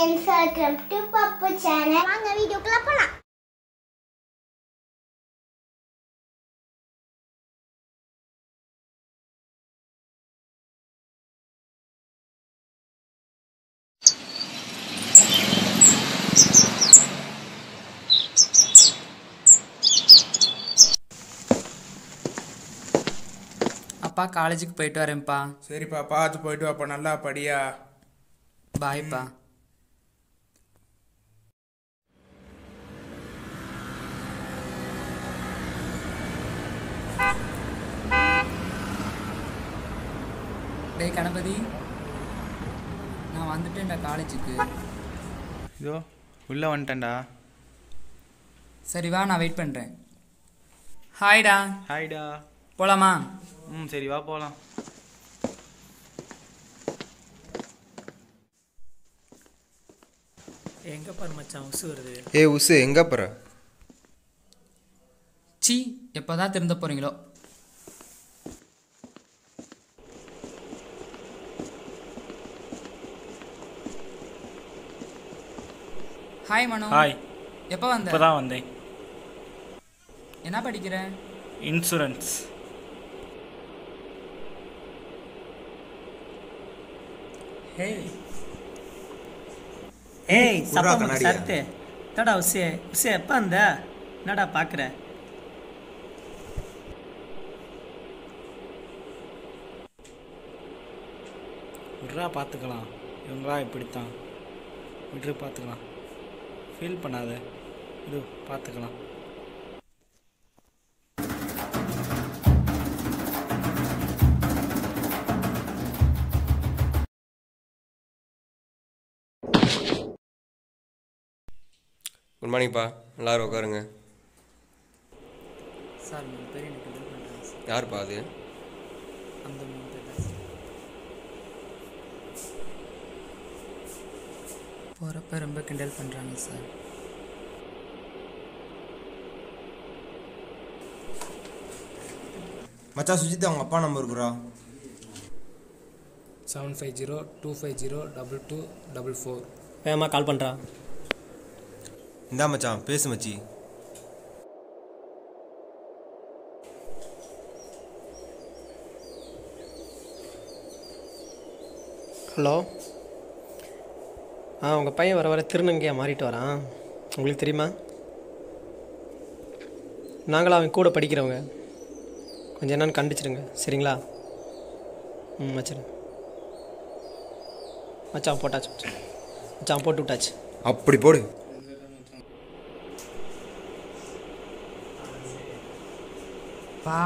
Friends welcome to Pappu channel வாங்க வீடியோக்குள்ள போலாம் அப்பா காலேஜுக்கு போயிட்டு வரேன்ப்பா சரிப்பா பார்த்து போயிட்டு வாப்பா நல்லா படியா பாய்ப்பா டேய் கணபதி நான் வந்துட்டேன்டா காலேஜுக்கு இதோ உள்ளே வந்துட்டேன்டா சரி வா நான் வெயிட் பண்ணுறேன் ஹாய்டா ஹாய்டா போலாமா ம் சரி வா போகலாம் எங்க பாரு மச்சான் உசு வருது ஏ உசு எங்கே போகிற சி எப்போதான் திருந்த போகிறீங்களோ ஹாய் மனோ ஹாய் எப்போ வந்த இப்போ தான் வந்தேன் என்ன படிக்கிற இன்சூரன்ஸ் ஏய் ஏய் குர்ரா சப்பா கண்ணாடியா. சரத்து என்னடா உசே உசே எப்போ வந்த என்னடா பார்க்குற விட்றா பார்த்துக்கலாம் இவங்களா இப்படித்தான் விட்ரு பார்த்துக்கலாம் ஃபீல் பண்ணாத இது பார்த்துக்கலாம் குட் மார்னிங்ப்பா எல்லாரும் உட்காருங்க சார் மூணு பேர் எனக்கு ஹெல்ப் பண்ணுறாங்க சார் யாருப்பா அது அந்த மூணு பேர் தான் சார் போகிறப்ப ரொம்ப கிண்டல் பண்ணுறாங்க சார் மச்சான் சுஜித் அவங்க அப்பா நம்பர் இருக்குறா seven five zero two five zero double two double four வேகமாக கால் பண்ணுறா இந்தா மச்சான் பேசு மச்சி ஹலோ ஆ உங்கள் பையன் வர வர திருநங்கையா மாறிட்டு வரான் உங்களுக்கு தெரியுமா நாங்களும் அவன் கூட படிக்கிறவங்க கொஞ்சம் என்னன்னு கண்டிச்சிடுங்க சரிங்களா ம் வச்சிருங்க மச்சான் போட்டாச்சு மச்சான். மச்சான் போட்டு விட்டாச்சு அப்படி போடு பா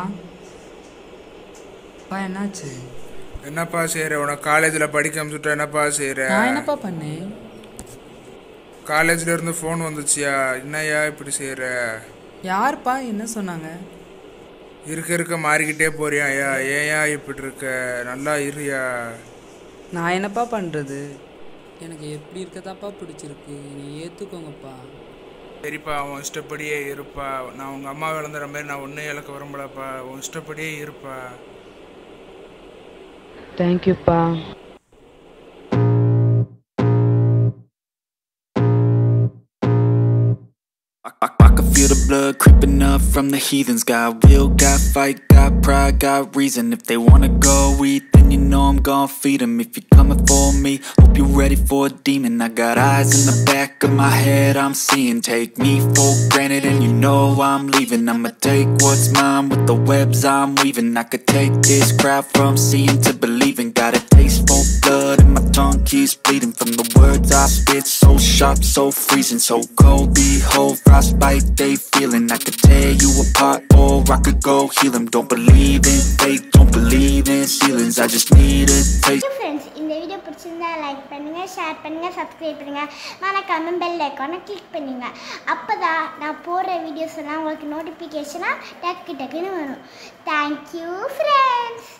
பா என்னாச்சு என்னப்பா செய்கிற உனக்கு காலேஜில் படிக்க அனுப்பிச்சுட்டா என்னப்பா செய்கிற நான் என்னப்பா பண்ணேன் காலேஜ்ல இருந்து ஃபோன் வந்துச்சியா என்னய்யா இப்படி செய்கிற யாருப்பா என்ன சொன்னாங்க இருக்க இருக்க மாறிக்கிட்டே போறியா ஐயா ஏன்யா இப்படி இருக்க நல்லா இருயா நான் என்னப்பா பண்ணுறது எனக்கு எப்படி இருக்கதாப்பா பிடிச்சிருக்கு என்னை ஏற்றுக்கோங்கப்பா சரிப்பா உன் இஷ்டப்படியே இருப்பா நான் உங்கள் அம்மா விளந்துற மாதிரி நான் ஒன்றும் இழக்க விரும்பலப்பா உன் இஷ்டப்படியே இருப்பா தேங்க்யூப்பா I, I, I can feel the blood creeping up from the heathens. Got will, got fight, got pride, got reason. If they wanna go eat, then you know I'm gon' feed 'em. If you're coming for me, hope you're ready for a demon. I got eyes in the back of my head, I'm seeing. Take me for granted, and you know I'm leaving. I'ma take what's mine with the webs I'm weaving. I could take this crowd from seeing to believing. Got a taste for blood, and my tongue keeps bleeding from the words I spit. So sharp, so freezing, so cold. Behold, frostbite they feeling. I could tear you apart, or I could go heal 'em. Don't believe in fate, don't believe in ceilings. I just need a taste. Friends இந்த video பிடிச்சிருந்தா like பண்ணுங்க share பண்ணுங்க subscribe பண்ணுங்க மறக்காம bell ஐக்கானை click பண்ணுங்க அப்பதான் நான் போடுற வீடியோஸ் எல்லாம் உங்களுக்கு நோட்டிஃபிகேஷனாக டக்கு டக்குன்னு வரும் தேங்க்யூ ஃப்ரெண்ட்ஸ்